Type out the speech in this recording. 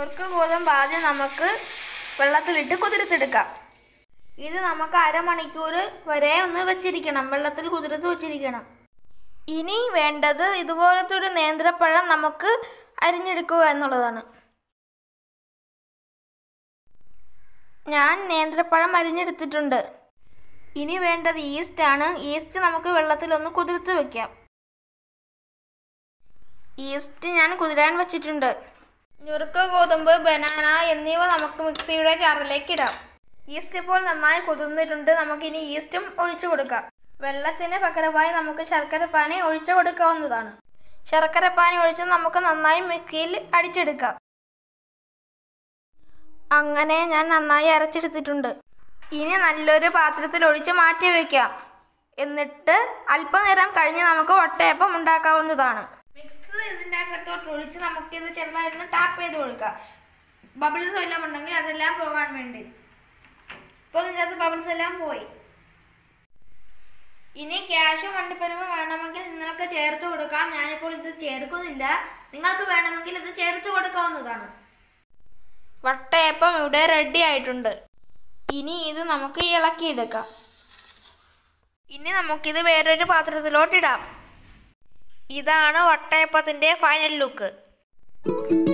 ഞുറുക്ക് ഗോതമ്പ് ആദ്യം നമുക്ക് വെള്ളത്തിലിട്ട് കുതിർത്തിയെടുക്കാം ഇത് നമുക്ക് അരമണിക്കൂർ വരെ ഒന്ന് വെച്ചിരിക്കണം വെള്ളത്തിൽ കുതിർത്ത് വെച്ചിരിക്കണം ഇനി വേണ്ടത് ഇതുപോലത്തെ ഒരു നേന്ത്രപ്പഴം നമുക്ക് അരിഞ്ഞെടുക്കുക എന്നുള്ളതാണ് ഞാൻ നേന്ത്രപ്പഴം അരിഞ്ഞെടുത്തിട്ടുണ്ട് ഇനി വേണ്ടത് ഈസ്റ്റ് ആണ് ഈസ്റ്റ് നമുക്ക് വെള്ളത്തിലൊന്ന് കുതിർത്ത് വെക്കാം ഈസ്റ്റ് ഞാൻ കുതിരാൻ വെച്ചിട്ടുണ്ട് ഞുറുക്ക് ഗോതമ്പ് ബനാന എന്നിവ നമുക്ക് മിക്സിയുടെ ജാറിലേക്ക് ഇടാം ഈസ്റ്റ് ഇപ്പോൾ നന്നായി കുതിർന്നിട്ടുണ്ട് നമുക്കിനി ഈസ്റ്റും ഒഴിച്ചു കൊടുക്കാം വെള്ളത്തിന് പകരമായി നമുക്ക് ശർക്കരപ്പാനി ഒഴിച്ചു കൊടുക്കാവുന്നതാണ് ശർക്കരപ്പാനി ഒഴിച്ച് നമുക്ക് നന്നായി മിക്സിയിൽ അടിച്ചെടുക്കാം അങ്ങനെ ഞാൻ നന്നായി അരച്ചെടുത്തിട്ടുണ്ട് ഇനി നല്ലൊരു പാത്രത്തിൽ ഒഴിച്ച് മാറ്റി വയ്ക്കാം എന്നിട്ട് അല്പനേരം കഴിഞ്ഞ് നമുക്ക് ഒട്ടയപ്പം ഉണ്ടാക്കാവുന്നതാണ് മിക്സ് ഇതിൻ്റെ അകത്തോട്ട് ഒഴിച്ച് നമുക്കിത് ചെറുതായിട്ടൊന്ന് ടാപ്പ് ചെയ്ത് കൊടുക്കാം ബബിൾസ് വല്ലതും ഉണ്ടെങ്കിൽ അതെല്ലാം പോകാൻ വേണ്ടി ഇപ്പോൾ ഇതിൻ്റെ അകത്ത് ബബിൾസ് എല്ലാം പോയി ഇനി ക്യാഷും വണ്ടിപ്പരുവും വേണമെങ്കിൽ നിങ്ങൾക്ക് ചേർത്ത് കൊടുക്കാം ഞാനിപ്പോൾ ഇത് ചേർക്കുന്നില്ല നിങ്ങൾക്ക് വേണമെങ്കിൽ ഇത് ചേർത്ത് കൊടുക്കാവുന്നതാണ് വട്ടയപ്പം ഇവിടെ റെഡി ആയിട്ടുണ്ട് ഇനി ഇത് നമുക്ക് ഇളക്കിയെടുക്കാം ഇനി നമുക്കിത് വേറൊരു പാത്രത്തിലോട്ടിടാം ഇതാണ് വട്ടയപ്പത്തിൻ്റെ ഫൈനൽ ലുക്ക്